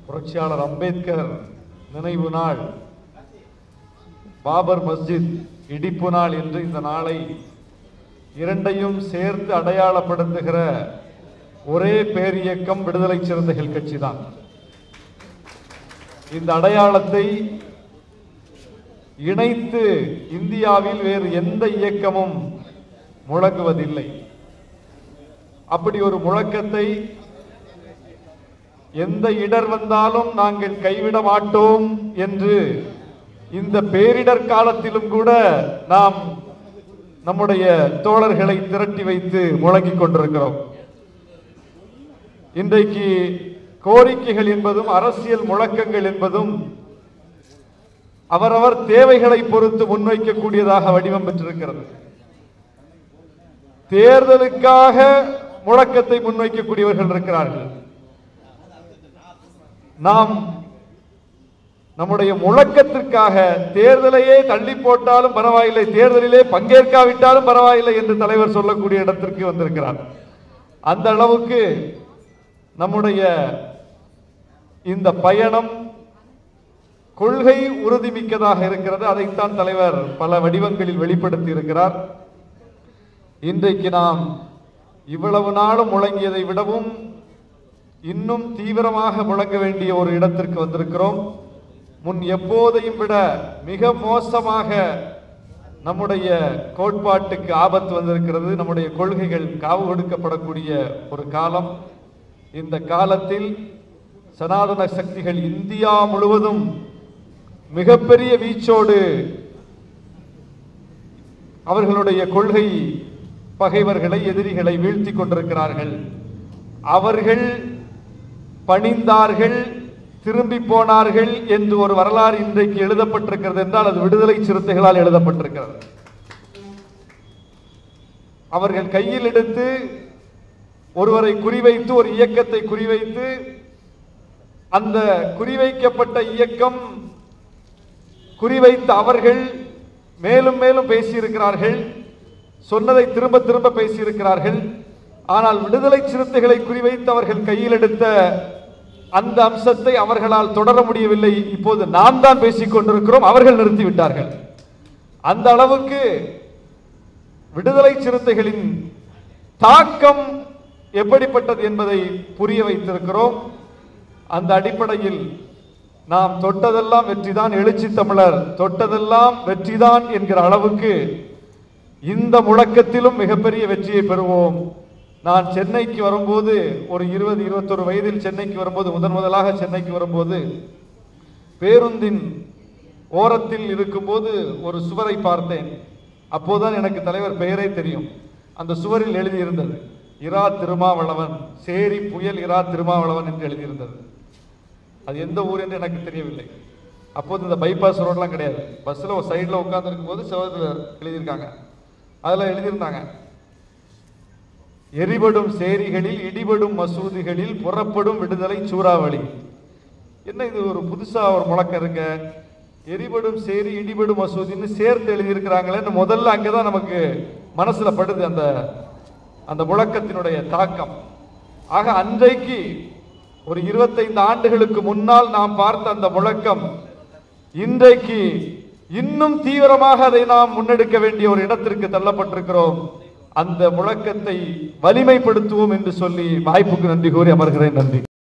புரட்சியாளர் அம்பேத்கர் நினைவு நாள் பாபர் மஸ்ஜித் இடிப்பு நாள் என்று இந்த நாளை இரண்டையும் சேர்த்து அடையாளப்படுத்துகிற ஒரே பேரியக்கம் விடுதலை சிறுத்தைகள் கட்சிதான் இந்த அடையாளத்தை இணைத்து இந்தியாவில் வேறு எந்த இயக்கமும் முழங்குவதில்லை அப்படி ஒரு முழக்கத்தை எந்த இடர் வந்தாலும் நாங்கள் கைவிட மாட்டோம் என்று இந்த பேரிடர் காலத்திலும் கூட நாம் நம்முடைய தோழர்களை திரட்டி வைத்து முழங்கிக் கொண்டிருக்கிறோம் இன்றைக்கு கோரிக்கைகள் என்பதும் அரசியல் முழக்கங்கள் என்பதும் அவரவர் தேவைகளை பொறுத்து முன்வைக்கக்கூடியதாக வடிவம் பெற்றிருக்கிறது தேர்தலுக்காக முழக்கத்தை முன்வைக்கக்கூடியவர்கள் இருக்கிறார்கள் நாம் நம்முடைய முழக்கத்திற்காக தேர்தலையே தள்ளி போட்டாலும் பரவாயில்லை தேர்தலிலே பங்கேற்காவிட்டாலும் பரவாயில்லை என்று தலைவர் சொல்லக்கூடிய இடத்திற்கு வந்திருக்கிறார் அந்த அளவுக்கு நம்முடைய இந்த பயணம் கொள்கை உறுதிமிக்கதாக இருக்கிறது அதைத்தான் தலைவர் பல வடிவங்களில் வெளிப்படுத்தி இருக்கிறார் இன்றைக்கு நாம் இவ்வளவு நாளும் முழங்கியதை விடவும் இன்னும் தீவிரமாக முழங்க வேண்டிய ஒரு இடத்திற்கு வந்திருக்கிறோம் முன் எப்போதையும் விட மிக மோசமாக நம்முடைய கோட்பாட்டுக்கு ஆபத்து வந்திருக்கிறது நம்முடைய கொள்கைகள் காவு கொடுக்கப்படக்கூடிய ஒரு காலம் இந்த காலத்தில் சனாதன சக்திகள் இந்தியா முழுவதும் மிகப்பெரிய வீச்சோடு அவர்களுடைய கொள்கை பகைவர்களை எதிரிகளை வீழ்த்தி கொண்டிருக்கிறார்கள் அவர்கள் பணிந்தார்கள் திரும்பி போனார்கள் என்று ஒரு வரலாறு இன்றைக்கு எழுதப்பட்டிருக்கிறது என்றால் அது விடுதலை சிறுத்தைகளால் எழுதப்பட்டிருக்கிறது அவர்கள் கையில் எடுத்து ஒருவரை குறிவைத்து ஒரு இயக்கத்தை குறிவைத்து அந்த குறிவைக்கப்பட்ட இயக்கம் குறிவைத்த அவர்கள் மேலும் மேலும் பேசியிருக்கிறார்கள் சொன்னதை திரும்ப திரும்ப பேசியிருக்கிறார்கள் ஆனால் விடுதலை சிறுத்தைகளை குறிவைத்து அவர்கள் கையில் எடுத்த அந்த அம்சத்தை அவர்களால் தொடர முடியவில்லை இப்போது நாம் தான் பேசிக் கொண்டிருக்கிறோம் அவர்கள் நிறுத்திவிட்டார்கள் அந்த அளவுக்கு விடுதலை சிறுத்தைகளின் தாக்கம் எப்படிப்பட்டது என்பதை புரிய வைத்திருக்கிறோம் அந்த அடிப்படையில் நாம் தொட்டதெல்லாம் வெற்றிதான் எழுச்சி தமிழர் தொட்டதெல்லாம் வெற்றிதான் என்கிற அளவுக்கு இந்த முழக்கத்திலும் மிகப்பெரிய வெற்றியை பெறுவோம் நான் சென்னைக்கு வரும்போது ஒரு இருபது இருபத்தொரு வயதில் சென்னைக்கு வரும்போது முதன் முதலாக சென்னைக்கு வரும்போது பேருந்தின் ஓரத்தில் இருக்கும்போது ஒரு சுவரை பார்த்தேன் அப்போதுதான் எனக்கு தலைவர் பெயரே தெரியும் அந்த சுவரில் எழுதியிருந்தது இரா திருமாவளவன் சேரி புயல் இரா திருமாவளவன் என்று எழுதியிருந்தது அது எந்த ஊர் என்று எனக்கு தெரியவில்லை அப்போது இந்த பைபாஸ் ரோட்லாம் கிடையாது பஸ்ஸில் ஒரு சைடில் உட்காந்துருக்கும் போது செவத்தில் எழுதியிருக்காங்க அதில் எழுதியிருந்தாங்க எரிபடும் சேரிகளில் இடிபடும் மசூதிகளில் புறப்படும் விடுதலை சூறாவளி என்ன இது ஒரு புதுசா ஒரு முழக்கம் இருக்க எரிபடும் சேரி இடிபடும் மசூதின்னு சேர்த்து எழுதியிருக்கிறாங்களேன்னு முதல்ல அங்கதான் நமக்கு மனசுல படுது அந்த அந்த முழக்கத்தினுடைய தாக்கம் ஆக அன்றைக்கு ஒரு இருபத்தைந்து ஆண்டுகளுக்கு முன்னால் நாம் பார்த்த அந்த முழக்கம் இன்றைக்கு இன்னும் தீவிரமாக அதை நாம் முன்னெடுக்க வேண்டிய ஒரு இடத்திற்கு தள்ளப்பட்டிருக்கிறோம் அந்த முழக்கத்தை வலிமைப்படுத்துவோம் என்று சொல்லி வாய்ப்புக்கு நன்றி கூறி அமர்கிறேன் நன்றி